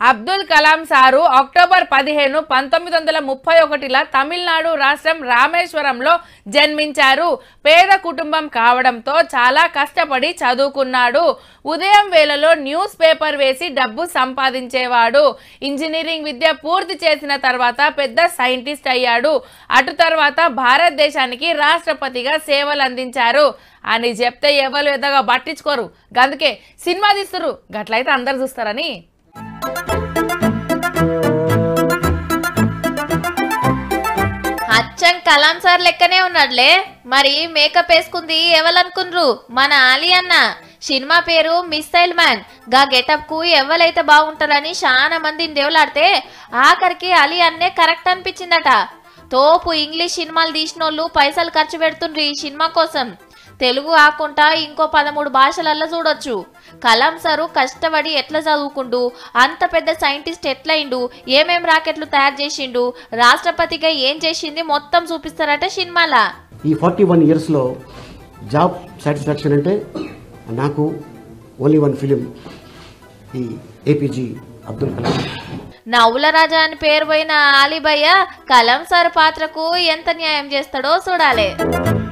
Abdul Kalam sir October పదిహేను పంతొమ్మిది వందల ముప్పై ఒకటిలో తమిళనాడు రాష్ట్రం రామేశ్వరంలో జన్మించారు పేద కుటుంబం కావడంతో చాలా కష్టపడి చదువుకున్నాడు ఉదయం వేళలో న్యూస్ పేపర్ వేసి డబ్బు సంపాదించేవాడు ఇంజనీరింగ్ విద్య పూర్తి చేసిన తర్వాత పెద్ద సైంటిస్ట్ అయ్యాడు అటు తర్వాత భారతదేశానికి రాష్ట్రపతిగా సేవలు అందించారు అని చెప్తే ఎవరు ఎదగా పట్టించుకోరు గందుకే సినిమా తీస్తురు గట్లయితే అందరు చూస్తారని అచ్చం కలాం సార్ లెక్కనే ఉన్నాడులే మరి మేకప్ వేసుకుంది ఎవరనుకుండ్రు మన ఆలి అన్న సినిమా పేరు మిస్సైల్ మ్యాన్ గా గెటప్ కు ఎవరైతే బాగుంటారని చాలా మందిని దేవులాడితే ఆఖరికి అలీ అన్నే కరెక్ట్ అనిపించిందట తోపు ఇంగ్లీష్ సినిమాలు తీసినోళ్ళు పైసలు ఖర్చు పెడుతుండ్రు ఈ సినిమా కోసం తెలుగు కాకుండా ఇంకో పదమూడు భాషలల్లో చూడొచ్చు కలాం సారు కష్టపడి ఎట్లా చదువుకుండు అంత పెద్ద సైంటిస్ట్ ఎట్లయిండు ఏమేం రాకెట్లు తయారు చేసిండు రాష్ట్రపతిగా ఏం చేసింది మొత్తం చూపిస్తారట సినిమాలా ఈ ఫార్టీ వన్ ఇయర్స్లో జాబ్ సాటిస్ఫాక్షన్ అంటే నాకు ఓన్లీ వన్ ఫిలిం ఈ ఏపీజీ అబ్దుల్ కలాం నవ్వుల రాజా అని పేరు పోయిన ఆలిబయ్య కలాం సార్ పాత్రకు ఎంత న్యాయం చేస్తాడో చూడాలి